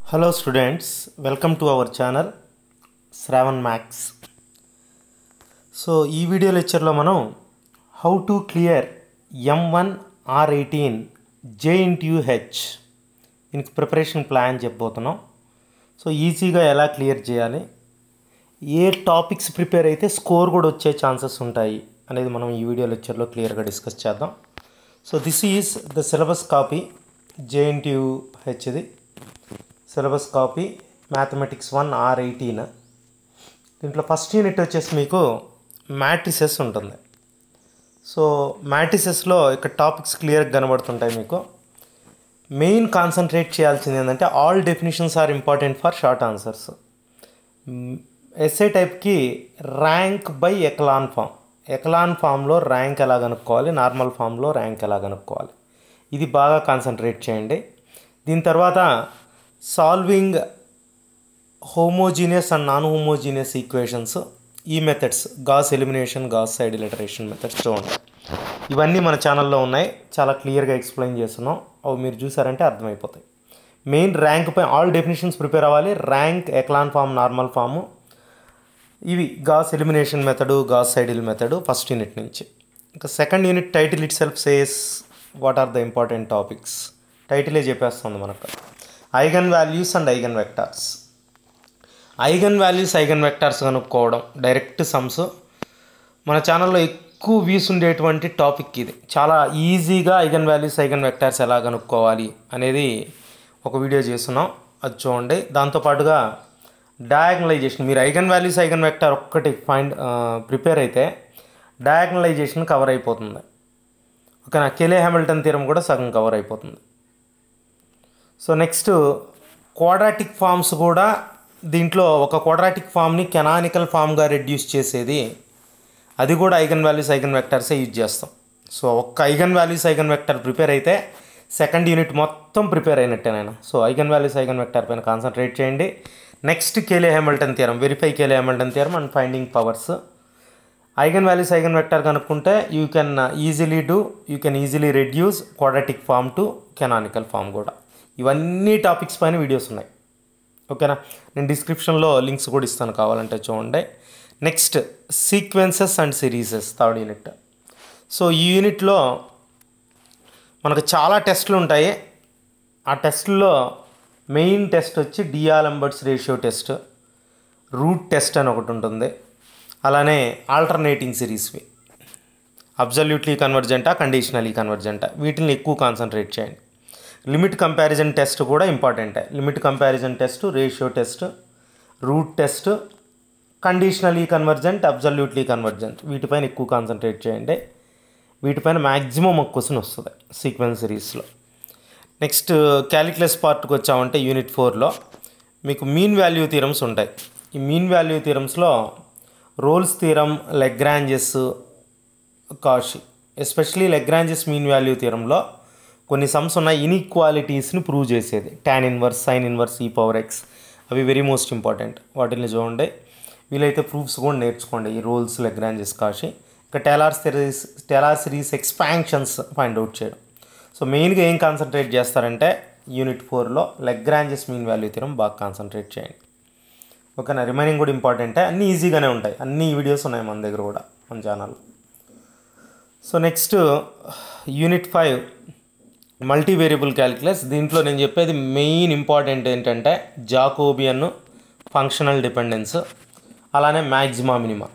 hello students welcome to our channel Shravan maths so ఈ video లెక్చర్లో మనం how to clear M one R eighteen JNTUH దీనికి preparation plan చెప్పబోతున్నాం so ఈజీగా ఎలా clear చేయాలి ఏ టాపిక్స్ ప్రిపేర్ అయితే స్కోర్ కూడా వచ్చే ఛాన్సెస్ ఉంటాయి అనేది మనం ఈ వీడియో లెక్చర్లో క్లియర్గా డిస్కస్ చేద్దాం so this is the syllabus copy JNTU హెచ్ది syllabus copy mathematics one R eighteen దీంట్లో ఫస్ట్ యూనిట్ వచ్చేసి మీకు మ్యాట్రిసెస్ ఉంటుంది సో మ్యాట్రిసెస్లో ఇక్కడ టాపిక్స్ క్లియర్గా కనబడుతుంటాయి మీకు మెయిన్ కాన్సన్ట్రేట్ చేయాల్సింది ఏంటంటే all definitions are important for short answers SA టైప్కి rank by echelon form echelon ఫామ్లో ర్యాంక్ ఎలా కనుక్కోవాలి నార్మల్ ఫామ్లో ర్యాంక్ ఎలా కనుక్కోవాలి ఇది బాగా కాన్సన్ట్రేట్ చేయండి దీని తర్వాత solving homogeneous and non homogeneous equations ఈ methods Gauss elimination Gauss Seidel iteration methods చూడండి ఇవన్నీ మన ఛానల్లో ఉన్నాయి చాలా క్లియర్గా ఎక్స్ప్లెయిన్ చేస్తున్నాం అవి మీరు చూసారంటే అర్థమైపోతాయి మెయిన్ ర్యాంక్ పై ఆల్ డెఫినేషన్స్ ప్రిపేర్ అవ్వాలి rank echelon form normal form ఇవి Gauss elimination method Gauss Seidel method first unit నుంచి ఇంకా second unit title itself says what are the important topics టైటిలే చెప్పేస్తుంది మనకు eigen values and eigen vectors eigen values eigen vectors కనుక్కోవడం direct sums మన ఛానల్లో ఎక్కువ వ్యూస్ ఉండేటువంటి టాపిక్ ఇది చాలా ఈజీగా ఐగన్ వాల్యూస్ ఐగన్ వెక్టార్స్ ఎలా కనుక్కోవాలి అనేది ఒక వీడియో చేస్తున్నాం అది చూడండి దాంతోపాటుగా డయాగ్నలైజేషన్ మీరు ఐగన్ వాల్యూస్ ఐగన్ వెక్టార్ ఒక్కటి ఫైండ్ ప్రిపేర్ అయితే డయాగ్నలైజేషన్ కవర్ అయిపోతుంది ఓకేనా కెలే హ్యామిల్టన్ తీరం కూడా సగం కవర్ అయిపోతుంది సో నెక్స్ట్ క్వాడ్రాటిక్ ఫామ్స్ కూడా దీంట్లో ఒక క్వాడ్రాటిక్ ఫామ్ని కెనానికల్ ఫామ్గా రెడ్యూస్ చేసేది అది కూడా ఐగన్ వాల్యూస్ ఐగన్ వెక్టర్సే యూజ్ చేస్తాం సో ఒక్క eigen values eigen vector prepare అయితే సెకండ్ యూనిట్ మొత్తం ప్రిపేర్ అయినట్టే నేను so eigen values eigen vector పైన కాన్సన్ట్రేట్ చేయండి next Cayley Hamilton theorem verify Cayley Hamilton theorem and finding powers eigen values eigen vector కనుక్కుంటే you can easily do you can easily reduce quadratic form to canonical form కూడా ఇవన్నీ topics పైన videos ఉన్నాయి ఓకేనా నేను డిస్క్రిప్షన్లో links కూడా ఇస్తాను కావాలంటే చూడండి next sequences and series third unit so ఈ యూనిట్లో మనకు చాలా టెస్టులు ఉంటాయి ఆ టెస్ట్లో మెయిన్ టెస్ట్ వచ్చి D'Alembert's ratio test root test అని ఒకటి ఉంటుంది అలానే ఆల్టర్నేటింగ్ సిరీస్వి అబ్జల్యూట్లీ కన్వర్జెంటా కండిషనలీ కన్వర్జెంటా వీటిని ఎక్కువ కాన్సన్ట్రేట్ చేయండి లిమిట్ కంపారిజన్ టెస్ట్ కూడా ఇంపార్టెంటే limit comparison test ratio test root test conditionally convergent absolutely convergent వీటిపైన ఎక్కువ కాన్సన్ట్రేట్ చేయండి వీటిపైన మ్యాక్సిమం ఒక క్వశ్చన్ వస్తుంది సీక్వెన్స్ సిరీస్లో నెక్స్ట్ క్యాలిక్యులస్ పార్ట్కి వచ్చామంటే యూనిట్ ఫోర్లో మీకు మీన్ వాల్యూ థీరమ్స్ ఉంటాయి ఈ మీన్ వాల్యూ థీరమ్స్లో Rolle's theorem Lagrange's Cauchy especially Lagrange's mean value థీరంలో కొన్ని సమ్స్ ఉన్నాయి ఇన్ఈక్వాలిటీస్ని ప్రూవ్ చేసేది ట్యాన్ ఇన్వర్స్ సైన్ ఇన్వర్స్ ఈ పవర్ ఎక్స్ అవి వెరీ మోస్ట్ ఇంపార్టెంట్ వాటిని చూడండి వీలైతే ప్రూఫ్స్ కూడా నేర్చుకోండి ఈ రోల్స్ లెగ్రాంజెస్ కాషి ఇంకా Taylor series Taylor series expansions find out చేయడం సో మెయిన్గా ఏం కాన్సన్ట్రేట్ చేస్తారంటే యూనిట్ ఫోర్లో లెగ్రాంజెస్ మీన్ వాల్యూ తీరం బాగా కాన్సన్ట్రేట్ చేయండి ఓకేనా రిమైనింగ్ కూడా ఇంపార్టెంటే అన్నీ ఈజీగానే ఉంటాయి అన్ని వీడియోస్ ఉన్నాయి మన దగ్గర కూడా మన channel so next unit five multi variable calculus దీంట్లో నేను చెప్పేది మెయిన్ ఇంపార్టెంట్ ఏంటంటే జాకోబియన్ ఫంక్షనల్ డిపెండెన్స్ అలానే మ్యాక్సిమా మినిమా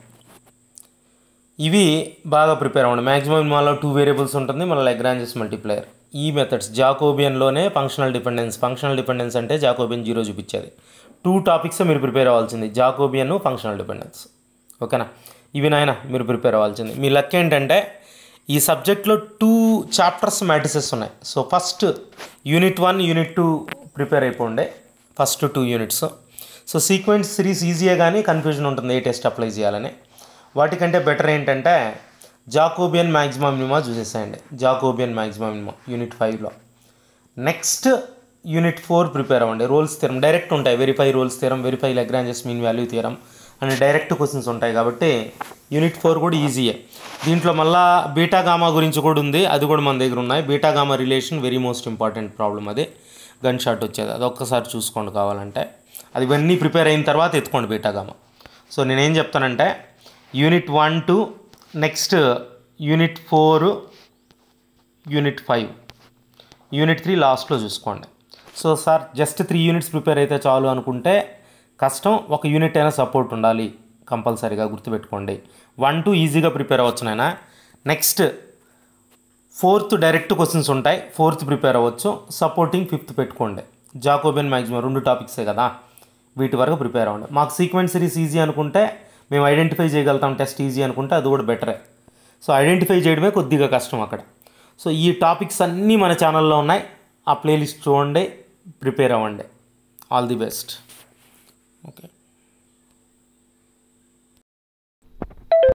ఇవి బాగా ప్రిపేర్ అవ్వండి మ్యాక్సిమం మినిమాలో టూ వేరియబుల్స్ ఉంటుంది మన లెగ్రాంజెస్ మల్టీప్లేయర్ ఈ మెథడ్స్ జాకోబియన్లోనే ఫంక్షనల్ డిపెండెన్స్ ఫంక్షనల్ డిపెండెన్స్ అంటే జాకోబియన్ జీరో చూపించేది టూ టాపిక్స్ మీరు ప్రిపేర్ అవ్వాల్సింది జాకోబియన్ ఫంక్షనల్ డిపెండెన్స్ ఓకేనా ఇవి నాయన మీరు ప్రిపేర్ అవ్వాల్సింది మీ లక్ ఏంటంటే ఈ సబ్జెక్ట్లో టూ చాప్టర్స్ మ్యాట్రిసెస్ ఉన్నాయి so first unit one unit two prepare అయిపోండే first two units so sequence series ఈజీయే కానీ కన్ఫ్యూజన్ ఉంటుంది ఏ టెస్ట్ అప్లై చేయాలని వాటికంటే బెటర్ ఏంటంటే జాకోబియన్ మ్యాక్సిమం మినిమా చూసేసేయండి జాకోబియన్ మ్యాక్సిమం మినిమా యూనిట్ ఫైవ్లో నెక్స్ట్ యూనిట్ ఫోర్ ప్రిపేర్ అవ్వండి రోల్స్ తీరం డైరెక్ట్ ఉంటాయి verify Rolle's theorem verify Lagrange's mean value theorem అని డైరెక్ట్ క్వశ్చన్స్ ఉంటాయి కాబట్టి యూనిట్ ఫోర్ కూడా ఈజీయే దీంట్లో మళ్ళా బీటా గామా గురించి కూడా ఉంది అది కూడా మన దగ్గర ఉన్నాయి beta gamma relation very most important problem అది గన్ షాట్ వచ్చేది అది ఒక్కసారి చూసుకోండి కావాలంటే అది ఇవన్నీ ప్రిపేర్ అయిన తర్వాత ఎత్తుకోండి బీటాగామ సో నేనేం చెప్తానంటే unit one two next unit four unit five unit three లాస్ట్లో చూసుకోండి so sir just three units prepare అయితే చాలు అనుకుంటే కష్టం ఒక యూనిట్ అయినా సపోర్ట్ ఉండాలి కంపల్సరీగా గుర్తుపెట్టుకోండి వన్ టూ ఈజీగా ప్రిపేర్ అవ్వచ్చు నాయన నెక్స్ట్ ఫోర్త్ డైరెక్ట్ క్వశ్చన్స్ ఉంటాయి ఫోర్త్ ప్రిపేర్ అవ్వచ్చు సపోర్టింగ్ ఫిఫ్త్ పెట్టుకోండి జాకోబియన్ మ్యాక్సిమం రెండు టాపిక్సే కదా వీటి వరకు ప్రిపేర్ అవ్వండి మాకు సీక్వెన్స్ సిరీస్ ఈజీ అనుకుంటే మేము ఐడెంటిఫై చేయగలుగుతాం టెస్ట్ ఈజీ అనుకుంటే అది కూడా బెటరే సో ఐడెంటిఫై చేయడమే కొద్దిగా కష్టం అక్కడ సో ఈ టాపిక్స్ అన్నీ మన ఛానల్లో ఉన్నాయి ఆ ప్లేలిస్ట్ చూడండి ప్రిపేర్ అవ్వండి ఆల్ ది బెస్ట్ ఓకే